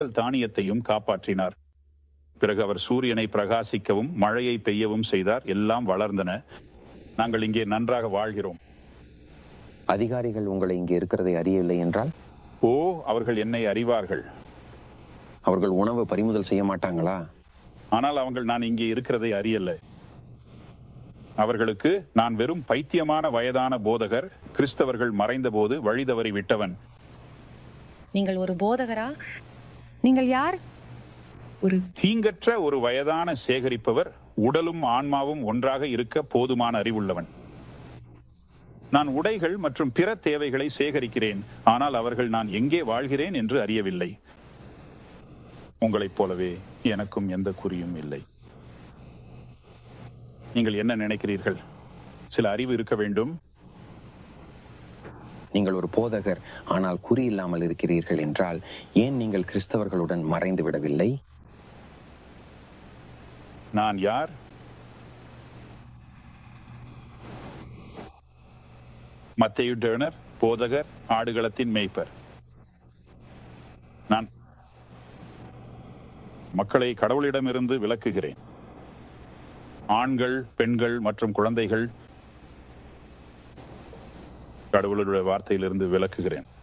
தானியத்தையும் காப்பாற்றினார் பிறகு அவர் சூரியனை பிரகாசிக்கவும் மழையை பெய்யவும் செய்தார் எல்லாம் வளர்ந்தன நாங்கள் இங்கே நன்றாக வாழ்கிறோம் அதிகாரிகள் உங்களை இங்கே இருக்கிறதை அறியவில்லை என்றால் ஓ அவர்கள் என்னை அறிவார்கள் அவர்கள் உணவு பறிமுதல் செய்ய மாட்டாங்களா ஆனால் அவங்கள் நான் இங்கே இருக்கிறதை அறியல அவர்களுக்கு நான் வெறும் பைத்தியமான வயதான போதகர் கிறிஸ்தவர்கள் மறைந்தபோது வழி தவறி விட்டவன் நீங்கள் ஒரு போதகரா நீங்கள் யார் ஒரு தீங்கற்ற ஒரு வயதான சேகரிப்பவர் உடலும் ஆன்மாவும் ஒன்றாக இருக்க போதுமான அறிவுள்ளவன் நான் உடைகள் மற்றும் பிற தேவைகளை சேகரிக்கிறேன் ஆனால் அவர்கள் நான் எங்கே வாழ்கிறேன் என்று அறியவில்லை உங்களைப் போலவே எனக்கும் எந்த குறியும் இல்லை நீங்கள் என்ன நினைக்கிறீர்கள் சில அறிவு இருக்க வேண்டும் நீங்கள் ஒரு போதகர் ஆனால் குறி இல்லாமல் இருக்கிறீர்கள் என்றால் ஏன் நீங்கள் கிறிஸ்தவர்களுடன் மறைந்து விடவில்லை நான் யார் மத்தேயு டேர்னர் போதகர் ஆடுகளத்தின் மேய்ப்பர் நான் மக்களை கடவுளிடமிருந்து விலக்குகிறேன் ஆண்கள் பெண்கள் மற்றும் குழந்தைகள் கடவுளுடைய வார்த்தையிலிருந்து விலக்குகிறேன்